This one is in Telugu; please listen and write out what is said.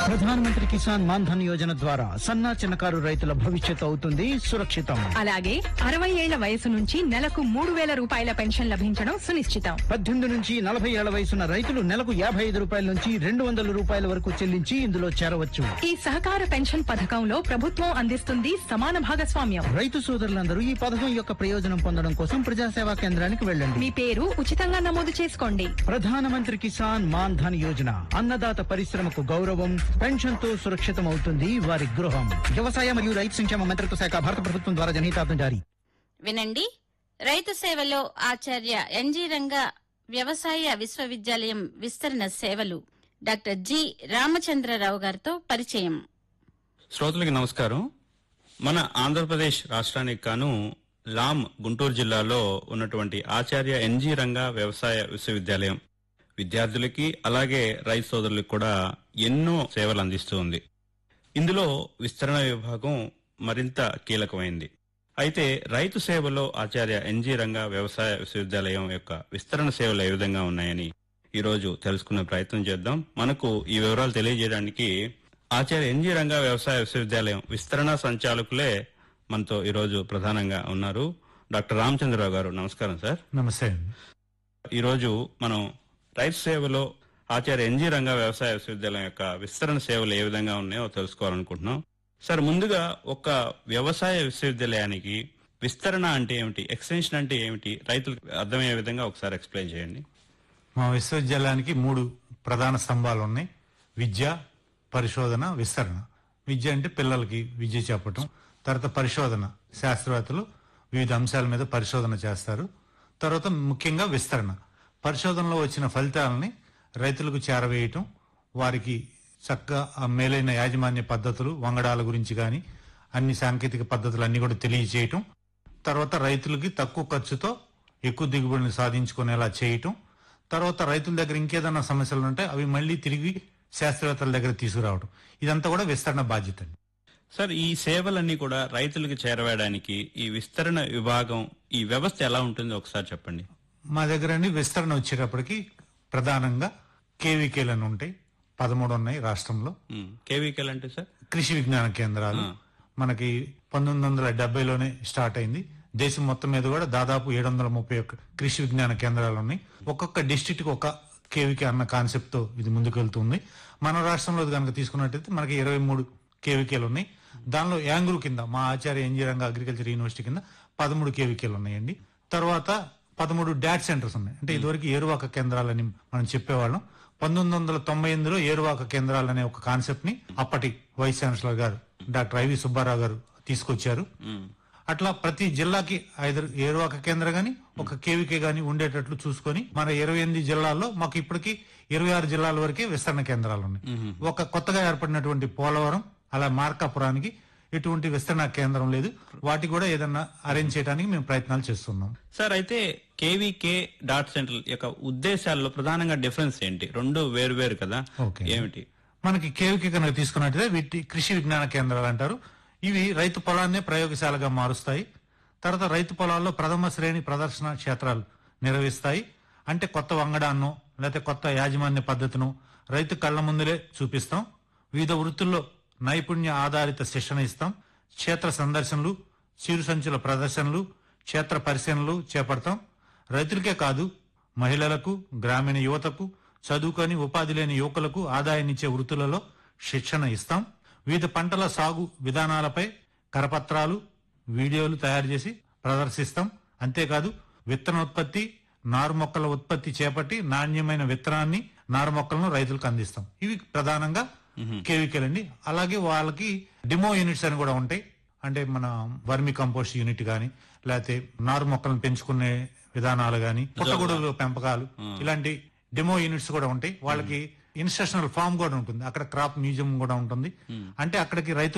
ప్రధానమంత్రి కిసాన్ మాన్ ధన్ యోజన ద్వారా సన్నా చిన్నకారు రైతుల భవిష్యత్తు అవుతుంది సురక్షితం అలాగే అరవై ఏళ్ల వయసు నుంచి నెలకు మూడు వేల రూపాయల పెన్షన్ లభించడం సునిశ్చితం పద్దెనిమిది నుంచి నలభై ఏళ్ల వయసున్న రైతులు నెలకు యాభై ఐదు రూపాయల నుంచి రెండు వందల రూపాయల వరకు చెల్లించి ఇందులో చేరవచ్చు ఈ సహకార పెన్షన్ పథకంలో ప్రభుత్వం అందిస్తుంది సమాన భాగస్వామ్యం రైతు సోదరులందరూ ఈ పథకం యొక్క ప్రయోజనం పొందడం కోసం ప్రజాసేవా కేంద్రానికి వెళ్ళండి మీ పేరు ఉచితంగా నమోదు చేసుకోండి ప్రధానమంత్రి కిసాన్ మాన్ ధన్ యోజన అన్నదాత పరిశ్రమకు గౌరవం పెన్షన్ తో సురక్షితం అవుతుంది వారి గృహం వ్యవసాయ మరియు రైతు సంక్షేమ మంత్రిత్వ శాఖ భారత ప్రభుత్వం ద్వారా జనహితార్థం జారీ వినండి రైతు సేవలో ఆచార్య ఎన్జీ రంగా వ్యవసాయ విశ్వవిద్యాలయం విస్తరణ సేవలు డాక్టర్ జి రామచంద్రరావు గారితో పరిచయం శ్రోతలకి నమస్కారం మన ఆంధ్రప్రదేశ్ రాష్ట్రానికి గాను లామ్ గుంటూరు జిల్లాలో ఉన్నటువంటి ఆచార్య ఎన్జీ రంగా వ్యవసాయ విశ్వవిద్యాలయం విద్యార్థులకి అలాగే రైతు సోదరులకు కూడా ఎన్నో సేవలు అందిస్తూ ఉంది ఇందులో విస్తరణ విభాగం మరింత కీలకమైంది అయితే రైతు సేవలో ఆచార్య ఎన్జీ రంగా వ్యవసాయ విశ్వవిద్యాలయం యొక్క విస్తరణ సేవలు ఏ విధంగా ఉన్నాయని ఈ రోజు తెలుసుకునే ప్రయత్నం చేద్దాం మనకు ఈ వివరాలు తెలియజేయడానికి ఆచార్య ఎన్జీ రంగా వ్యవసాయ విశ్వవిద్యాలయం విస్తరణ సంచాలకులే మనతో ఈ రోజు ప్రధానంగా ఉన్నారు డాక్టర్ రామచంద్రరావు గారు నమస్కారం సార్ నమస్తే అండి ఈ రోజు మనం రైతు సేవలో ఆచార్య ఎన్జీ రంగా వ్యవసాయ విశ్వవిద్యాలయం యొక్క విస్తరణ సేవలు ఏ విధంగా ఉన్నాయో తెలుసుకోవాలనుకుంటున్నాం సార్ ముందుగా ఒక వ్యవసాయ విశ్వవిద్యాలయానికి విస్తరణ అంటే ఏమిటి ఎక్స్టెన్షన్ అంటే ఏమిటి రైతులకు అర్థమయ్యే విధంగా ఒకసారి ఎక్స్ప్లెయిన్ చేయండి మా విశ్వవిద్యాలయానికి మూడు ప్రధాన స్తంభాలు ఉన్నాయి విద్య పరిశోధన విస్తరణ విద్య అంటే పిల్లలకి విద్య చెప్పటం తర్వాత పరిశోధన శాస్త్రవేత్తలు వివిధ అంశాల మీద పరిశోధన చేస్తారు తర్వాత ముఖ్యంగా విస్తరణ పరిశోధనలో వచ్చిన ఫలితాలని రైతులకు చేరవేయటం వారికి చక్కగా ఆ మేలైన యాజమాన్య పద్ధతులు వంగడాల గురించి కానీ అన్ని సాంకేతిక పద్ధతులు అన్ని కూడా తెలియజేయటం తర్వాత రైతులకి తక్కువ ఖర్చుతో ఎక్కువ దిగుబడిని సాధించుకునేలా చేయటం తర్వాత రైతుల దగ్గర ఇంకేదన్నా సమస్యలు ఉంటే అవి మళ్ళీ తిరిగి శాస్త్రవేత్తల దగ్గర తీసుకురావడం ఇదంతా కూడా విస్తరణ బాధ్యత అండి సార్ ఈ సేవలన్నీ కూడా రైతులకు చేరవేయడానికి ఈ విస్తరణ విభాగం ఈ వ్యవస్థ ఎలా ఉంటుందో ఒకసారి చెప్పండి మా దగ్గర అండి విస్తరణ వచ్చేటప్పటికి ప్రధానంగా కేవీకేలు అని ఉంటాయి పదమూడు ఉన్నాయి రాష్ట్రంలో కేవీకెల్ అంటే సార్ కృషి విజ్ఞాన కేంద్రాలు మనకి పంతొమ్మిది వందల డెబ్బైలోనే స్టార్ట్ అయింది దేశం మొత్తం మీద కూడా దాదాపు ఏడు వందల ముప్పై ఒక్క కృషి విజ్ఞాన కేంద్రాలు ఉన్నాయి ఒక్కొక్క డిస్టిక్ కి ఒక కేవీకే అన్న కాన్సెప్ట్ తో ఇది ముందుకెళ్తుంది మన రాష్ట్రంలో కనుక తీసుకున్నట్టయితే మనకి ఇరవై మూడు కేవీకేలు ఉన్నాయి దానిలో యాంగ్రూ కింద మా ఆచార్య ఇంజనీరింగ్ అగ్రికల్చర్ యూనివర్సిటీ కింద పదమూడు కేవీకేలు ఉన్నాయండి తర్వాత పదమూడు డాట్ సెంటర్స్ ఉన్నాయి అంటే ఇదివరకు ఏరువాక కేంద్రాలని మనం చెప్పేవాళ్ళం పంతొమ్మిది వందల తొంభై ఎనిమిదిలో ఏరువాక కేంద్రాలు అనే ఒక కాన్సెప్ట్ ని అప్పటి వైస్ ఛాన్సలర్ గారు డాక్టర్ ఐవి సుబ్బారావు గారు తీసుకొచ్చారు అట్లా ప్రతి జిల్లాకి ఐదు ఏరువాక కేంద్రం గాని ఒక కేవీకే గాని ఉండేటట్లు చూసుకొని మన ఇరవై ఎనిమిది జిల్లాల్లో మాకు ఇప్పటికి ఇరవై ఆరు జిల్లాల వరకే విస్తరణ కేంద్రాలు ఉన్నాయి ఒక కొత్తగా ఏర్పడినటువంటి పోలవరం అలా మార్కాపురానికి ఎటువంటి విస్తరణ కేంద్రం లేదు వాటికి కూడా ఏదన్నా అరేంజ్ చేయడానికి మేము ప్రయత్నాలు చేస్తున్నాం సార్ అయితే కేవీకే డాట్ సెంటర్ యొక్క ఉద్దేశాల్లో ప్రధానంగా డిఫరెన్స్ ఏంటి రెండు వేరు వేరు కదా ఓకే. ఏమిటి మనకి కేవీకే కనుక తీసుకున్నట్టయితే వీటి కృషి విజ్ఞాన కేంద్రాలు అంటారు ఇవి రైతు పొలాన్నే ప్రయోగశాలగా మారుస్తాయి తర్వాత రైతు పొలాల్లో ప్రథమ శ్రేణి ప్రదర్శన క్షేత్రాలు నిర్వహిస్తాయి అంటే కొత్త వంగడాన్నో లేకపోతే కొత్త యాజమాన్య పద్ధతిను రైతు కళ్ళ ముందులే చూపిస్తాం వివిధ వృత్తుల్లో నైపుణ్య ఆధారిత శిక్షణ ఇస్తాం క్షేత్ర సందర్శనలు చిరు సంచుల ప్రదర్శనలు క్షేత్ర పరిశీలనలు చేపడతాం రైతులకే కాదు మహిళలకు గ్రామీణ యువతకు చదువుకొని ఉపాధి లేని యువకులకు ఆదాయాన్నిచ్చే వృత్తులలో శిక్షణ ఇస్తాం వివిధ పంటల సాగు విధానాలపై కరపత్రాలు వీడియోలు తయారు చేసి ప్రదర్శిస్తాం అంతేకాదు విత్తనోత్పత్తి నారు మొక్కల ఉత్పత్తి చేపట్టి నాణ్యమైన విత్తనాన్ని నారు మొక్కలను రైతులకు అందిస్తాం ఇవి ప్రధానంగా కేవీకేలు అండి అలాగే వాళ్ళకి డిమో యూనిట్స్ అని కూడా ఉంటాయి అంటే మన వర్మి కంపోస్ట్ యూనిట్ గాని లేకపోతే నారు మొక్కలను పెంచుకునే విధానాలు గాని పుట్టగొడుగుల పెంపకాలు ఇలాంటి డెమో యూనిట్స్ కూడా ఉంటాయి వాళ్ళకి ఇన్స్ట్రక్షనల్ ఫామ్ కూడా ఉంటుంది అక్కడ క్రాప్ మ్యూజియం కూడా ఉంటుంది అంటే అక్కడికి రైతు